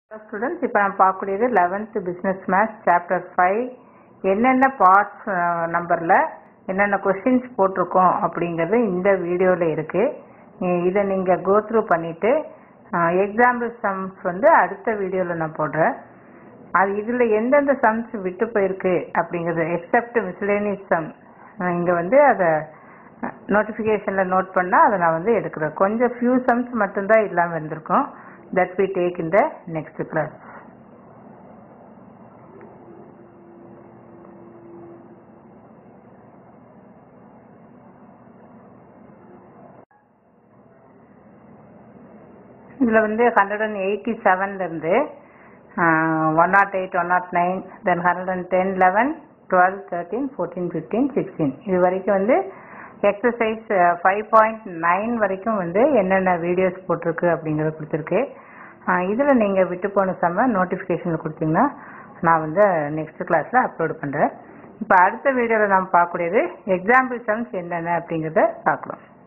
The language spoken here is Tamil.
ஸ்டூடெண்ட்ஸ் இப்போ நம்ம பார்க்கக்கூடியது eleventh business maths chapter five என்னென்ன பார்ட்ஸ் நம்பரில் என்னென்ன கொஸ்டின்ஸ் போட்டிருக்கோம் அப்படிங்கிறது இந்த வீடியோவில் இருக்குது இதை நீங்கள் கோ த்ரூ பண்ணிவிட்டு எக்ஸாம்பிள் சம்ஸ் வந்து அடுத்த வீடியோவில் நான் போடுறேன் அது இதில் எந்தெந்த சம்ஸ் விட்டு போயிருக்கு அப்படிங்கிறது எக்ஸப்ட் மிஸ்லேனியஸ் சம் இங்கே வந்து அதை நோட்டிஃபிகேஷனில் நோட் பண்ணால் அதை நான் வந்து எடுக்கிறேன் கொஞ்சம் ஃபியூ சம்ஸ் மட்டும்தான் இல்லாமல் இருந்திருக்கும் that we take in the next class. இதில் வந்து ஹண்ட்ரட் அண்ட் எயிட்டி செவன்லேருந்து one nought eight one nought nine then hundred and ten eleven twelve thirteen fourteen fifteen sixteen இது வரைக்கும் வந்து எக்ஸசைஸ் ஃபைவ் பாயிண்ட் நைன் வரைக்கும் வந்து என்னென்ன வீடியோஸ் போட்டிருக்கு அப்படிங்கிறத கொடுத்துருக்கு இதில் நீங்கள் விட்டு போன சம நோட்டிஃபிகேஷனில் கொடுத்தீங்கன்னா நான் வந்து நெக்ஸ்ட் கிளாஸில் அப்லோட் பண்ணுறேன் இப்போ அடுத்த வீடியோவில் நாம் பார்க்கக்கூடியது எக்ஸாம்பிள் சம்ஸ் என்னென்ன அப்படிங்கிறத பார்க்கலாம்